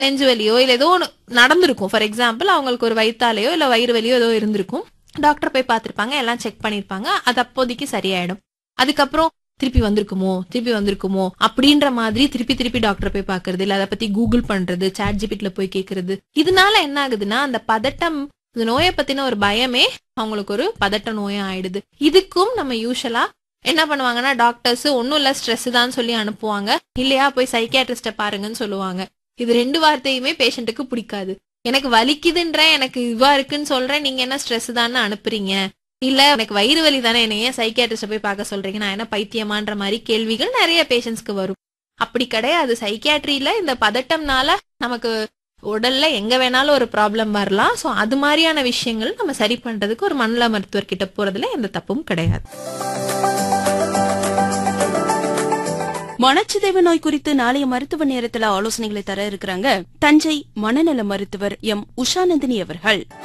நெஞ்சு வலியோ இல்ல ஏதோ ஒன்று நடந்திருக்கும் ஃபார் எக்ஸாம்பிள் அவங்களுக்கு ஒரு வயித்தாலையோ இல்ல வயிறு வலியோ ஏதோ இருந்திருக்கும் டாக்டர் போய் பார்த்திருப்பாங்க எல்லாம் செக் பண்ணிருப்பாங்க அது அப்போதைக்கு சரியாயிடும் அதுக்கப்புறம் திருப்பி வந்திருக்குமோ திருப்பி வந்திருக்குமோ அப்படின்ற மாதிரி திருப்பி திருப்பி டாக்டர் போய் பார்க்கறது இல்ல அதை பத்தி கூகுள் பண்றது சாட் ஜிபிட்ல போய் கேக்குறது இதனால என்ன ஆகுதுன்னா அந்த பதட்டம் இந்த நோயை பத்தின ஒரு பயமே அவங்களுக்கு ஒரு பதட்ட நோயா ஆயிடுது இதுக்கும் நம்ம யூஷுவலா என்ன பண்ணுவாங்கன்னா டாக்டர்ஸ் ஒன்னும் இல்ல ஸ்ட்ரெஸ் தான் சொல்லி அனுப்புவாங்க இல்லையா போய் சைக்கியாட்ரிஸ்ட பாருங்கன்னு சொல்லுவாங்க இது ரெண்டு வார்த்தையுமே பேஷண்ட்டுக்கு பிடிக்காது எனக்கு வலிக்குதுன்ற எனக்கு இதுவா இருக்குன்னு சொல்றேன் நீங்க என்ன ஸ்ட்ரெஸ் தானே அனுப்புறீங்க இல்ல எனக்கு வயிறு வலி தானே என்ன ஏன் சைக்கியாட்ரிஸ்ட போய் பார்க்க சொல்றீங்க நான் என்ன பைத்தியமான்ற மாதிரி கேள்விகள் நிறைய பேஷண்ட்ஸ்க்கு வரும் அப்படி கிடையாது சைக்கியாட்ரியில இந்த பதட்டம்னால நமக்கு உடல்ல எங்க வேணாலும் ஒரு ப்ராப்ளம் வரலாம் சோ அது மாதிரியான விஷயங்கள் நம்ம சரி பண்றதுக்கு ஒரு மனநல மருத்துவர் கிட்ட போறதுல எந்த தப்பும் கிடையாது மனச்சிதைவு நோய் குறித்து நாளைய மருத்துவ நேரத்துல ஆலோசனைகளை தர இருக்கிறாங்க தஞ்சை மனநல மருத்துவர் எம் உஷாநந்தினி அவர்கள்